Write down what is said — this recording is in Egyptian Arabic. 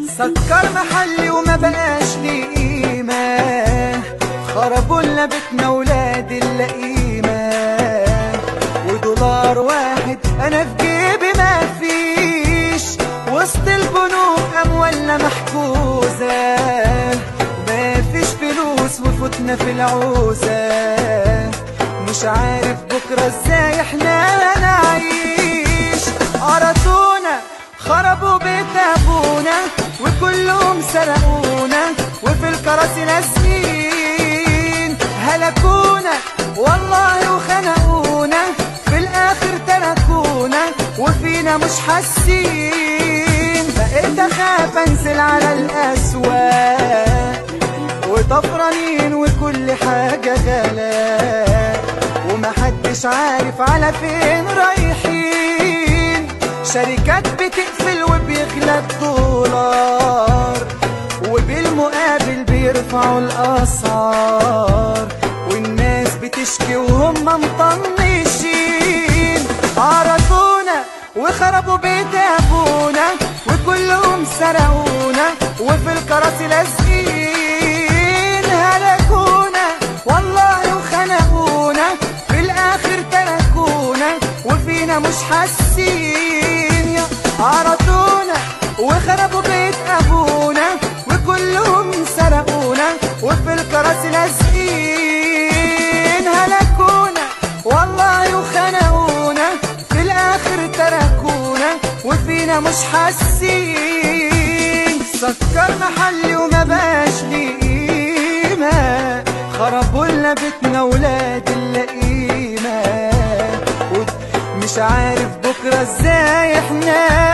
سكر محلي وما بقاش لي قيمة خربوا لنا بيتنا ولاد اللئيمة ودولار واحد أنا في جيبي ما فيش وسط البنوك أموالنا محجوزة ما فيش فلوس وفوتنا في العوزة مش عارف بكرة ازاي احنا نعيش قرطونا خربوا بيت ابونا وكلهم سرقونا وفي الكراسي ناسين هلكونا والله وخنقونا في الاخر تركونا وفينا مش حاسين بقيت اخاف انزل على الاسواق وطفرانين وكل حاجة غلاء ومحدش عارف على فين رايحين شركات بتقفل وبيغلى الدولار وبالمقابل بيرفعوا الأسعار والناس بتشكي وهم مطنشين عرفونا وخربوا بيت أبونا وكلهم سرقونا وفي الكراسي لازقين هلكونا والله وخنقونا في الآخر تركونا وفينا مش حاسين يا عرضونا وخربوا بيت أبونا وكلهم سرقونا وفي الكراسي لازقين هلكونا والله وخنقونا في الآخر تركونا وفينا مش حاسين سكر محلي وما بقاش لي قيمة خربوا لنا بيتنا ولاد اللئيمة مش عارف بكرة ازاي احنا